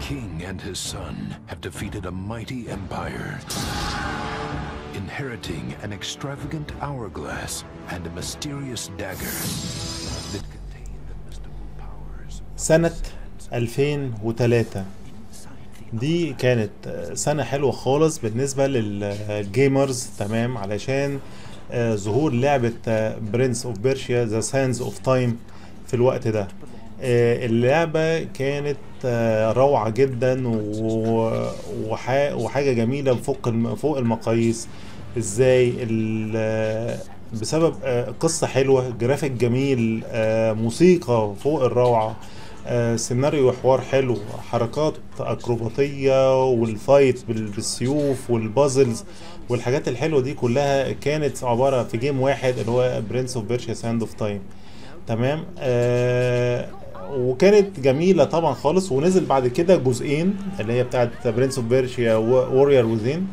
king and his son have defeated a mighty empire, inheriting an extravagant hourglass and a mysterious dagger that contain the mystical powers. سنة 2003 دي كانت سنة حلوة خالص بالنسبة للجيمرز تمام علشان آه، ظهور لعبة برنس اوف بيرشيا ذا ساندز اوف تايم في الوقت ده آه، اللعبة كانت آه، روعة جدا و- وح- وحاجة جميلة فوق الم- فوق المقاييس ازاي ال- بسبب آه، قصة حلوة جرافيك جميل آه، موسيقى فوق الروعة آه، سيناريو وحوار حلو حركات أكروباتية والفايت بال- بالسيوف والبازلز والحاجات الحلوة دي كلها كانت عبارة في جيم واحد اللي هو برنس اوف بيرشيا ساند اوف تايم تمام آه وكانت جميلة طبعا خالص ونزل بعد كده جزئين اللي هي بتاعت برنس اوف بيرشيا وورير وزين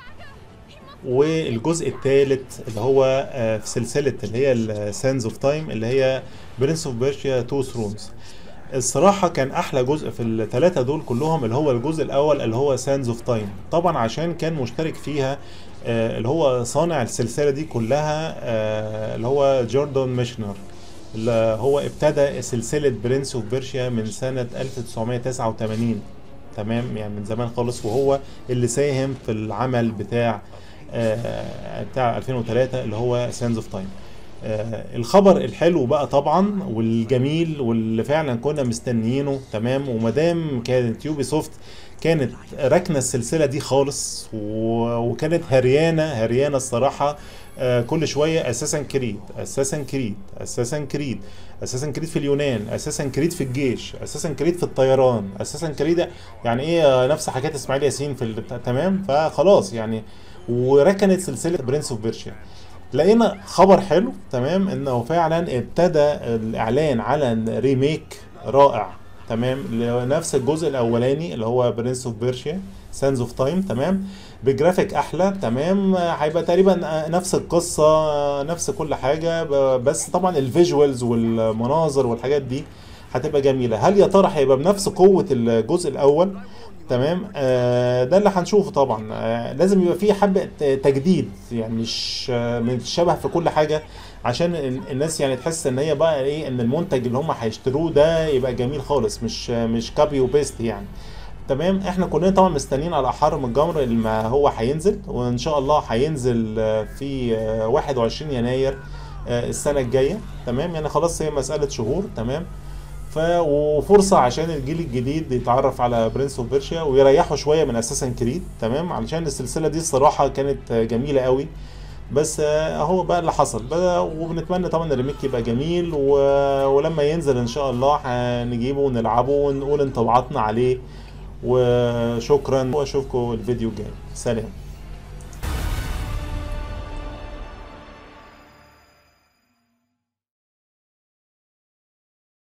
والجزء الثالث اللي هو آه، في سلسله اللي هي السانز اوف تايم اللي هي برنس اوف بيرشيا تو ثرونز الصراحه كان احلى جزء في الثلاثه دول كلهم اللي هو الجزء الاول اللي هو سانز اوف تايم طبعا عشان كان مشترك فيها آه، اللي هو صانع السلسله دي كلها آه، اللي هو جوردون ميشنر اللي هو ابتدى سلسله برنس اوف بيرشيا من سنه 1989 تمام يعني من زمان خالص وهو اللي ساهم في العمل بتاع آه، بتاع 2003 اللي هو سانز اوف تايم الخبر الحلو بقى طبعا والجميل واللي فعلا كنا مستنيينه تمام ومادام كانت يوبي سوفت كانت راكنه السلسله دي خالص و- وكانت هريانه هريانه الصراحه آه، كل شويه اساسا كريد اساسا كريد اساسا كريد اساسا كريد في اليونان اساسا كريد في الجيش اساسا كريد في الطيران اساسا كريد يعني ايه آه، نفس حكايه اسماعيل ياسين في ال- تمام فخلاص يعني وركنت سلسله برنس اوف بيرشيا لقينا خبر حلو تمام انه فعلا ابتدى الاعلان على ريميك رائع تمام لنفس الجزء الاولاني اللي هو برنس اوف بيرشيا سانز اوف تايم تمام بجرافيك احلى تمام هيبقى تقريبا نفس القصه نفس كل حاجه ب- بس طبعا الفيجوالز والمناظر والحاجات دي هتبقى جميله هل يا ترى هيبقى بنفس قوه الجزء الاول تمام آه ده اللي هنشوفه طبعا آه لازم يبقى فيه حبه تجديد يعني مش آه مش شبه في كل حاجه عشان ال- الناس يعني تحس ان هي بقى ايه ان المنتج اللي هم هيشتروه ده يبقى جميل خالص مش آه مش كابي وبيست يعني تمام احنا كلنا طبعا مستنيين على احر من الجمر اللي ما هو هينزل وان شاء الله هينزل آه، في آه، 21 يناير آه، السنه الجايه تمام يعني خلاص هي مساله شهور تمام ف وفرصه عشان الجيل الجديد يتعرف على برنس اوف بيرشيا ويريحوا شويه من اساسن كريد تمام علشان السلسله دي الصراحه كانت آه، جميله قوي بس آه، اهو بقى اللي حصل بقى وبنتمنى طبعا الريميك يبقى جميل و... ولما ينزل ان شاء الله هنجيبه ونلعبه ونقول انطباعاتنا عليه وشكرا واشوفكم الفيديو الجاي سلام